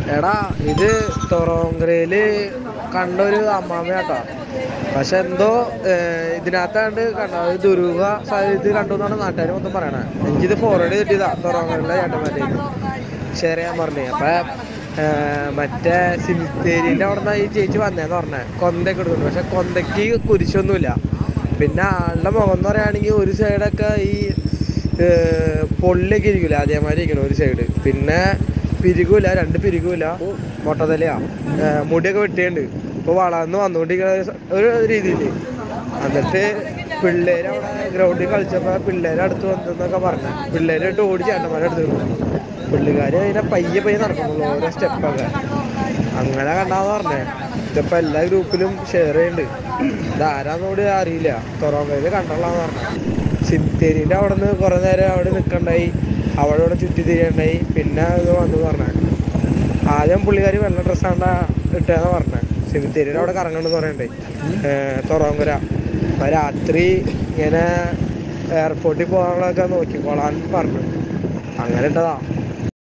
എടാ ഇത് തൊറോങ്കരയില് കണ്ട ഒരു അമ്മാമ്മയാട്ടോ പക്ഷെ എന്തോ ഏഹ്, ഇതിനകത്താണ്ട് കണ്ട ഒരു ദുരൂഹ സാഹചര്യത്തിൽ കണ്ടു എന്നാണ് നാട്ടുകാർ മൊത്തം പറയണേ എനിക്കിത് ഫോർവേഡ് കിട്ടിയതാ തൊറോങ്കരയിലെ ചേട്ടന്മാരുടെ ഷെയർ ചെയ്യാൻ പറഞ്ഞു അപ്പൊ ഏഹ്, മറ്റേ സിമിത്തേരിന്റെ അവിടെ നിന്ന് ഈ ചേച്ചി വന്നേന്ന് പറഞ്ഞേ കൊന്തയൊക്കെ എടുക്കുന്നു പക്ഷെ കൊന്തയ്ക്ക് കുരിശൊന്നുമില്ല പിന്നെ ആളുടെ മുഖം എന്ന് പറയുകയാണെങ്കിൽ ഒരു സൈഡൊക്കെ ഈ ഏഹ്, പൊള്ളിയൊക്കെ ഇരിക്കില്ല അതേമാതിരി ഇരിക്കണം ഒരു സൈഡ് പിന്നെ പിരികൂല രണ്ട് പിരികൂല മൊട്ടതലയാ ഏഹ്, മുടിയൊക്കെ വെട്ടിയുണ്ട് ഇപ്പൊ വളർന്ന് വന്നുകൊണ്ടിരിക്കുന്ന സ- ഒരു രീതിയിൽ എന്നിട്ട് പിള്ളേര് അവിടെ ഗ്രൗണ്ടിൽ കളിച്ചപ്പോ പിള്ളേരെ അടുത്ത് വന്നെന്നൊക്കെ പറഞ്ഞു പിള്ളേരായിട്ട് ഓടി ചേട്ടന്മാരെ അടുത്ത് നിന്നു. പുള്ളിക്കാര് അതിനെ പയ്യെ പയ്യെ നടക്കുന്നുള്ളൂ ഓരോ സ്റ്റെപ്പൊക്കെ അങ്ങനെ കണ്ടാന്ന് പറഞ്ഞേ ഇതിപ്പോ എല്ലാ ഗ്രൂപ്പിലും ഷെയർ ചെയ്യുന്നുണ്ട് ഇതാരാന്നോട് അറിയില്ല തുറമുഖയില് കണ്ടുള്ളാന്ന് പറഞ്ഞ സിമിത്തേരിന്റെ അവിടെ നിന്ന് കുറെ നേരം അവിടെ നിൽക്കണ്ടായി അവിടെ ഇവിടെ ചുറ്റി തിരിയണ്ടായി പിന്നെ ഇത് വന്നു പറഞ്ഞ ആദ്യം പുള്ളിക്കാരി വെള്ള ഡ്രസ്സാണ്ട ഇട്ടേന്ന് പറഞ്ഞേ സിമിത്തേരിയുടെ അവിടെ കറങ്ങണ്ടെന്ന് പറയണ്ടേ തുറമുഖര അപ്പൊ രാത്രി ഇങ്ങനെ എയർപോർട്ടിൽ പോകാനുള്ളതൊക്കെ നോക്കിക്കോളാൻ പറഞ്ഞു അങ്ങനെ ഇട്ടതാ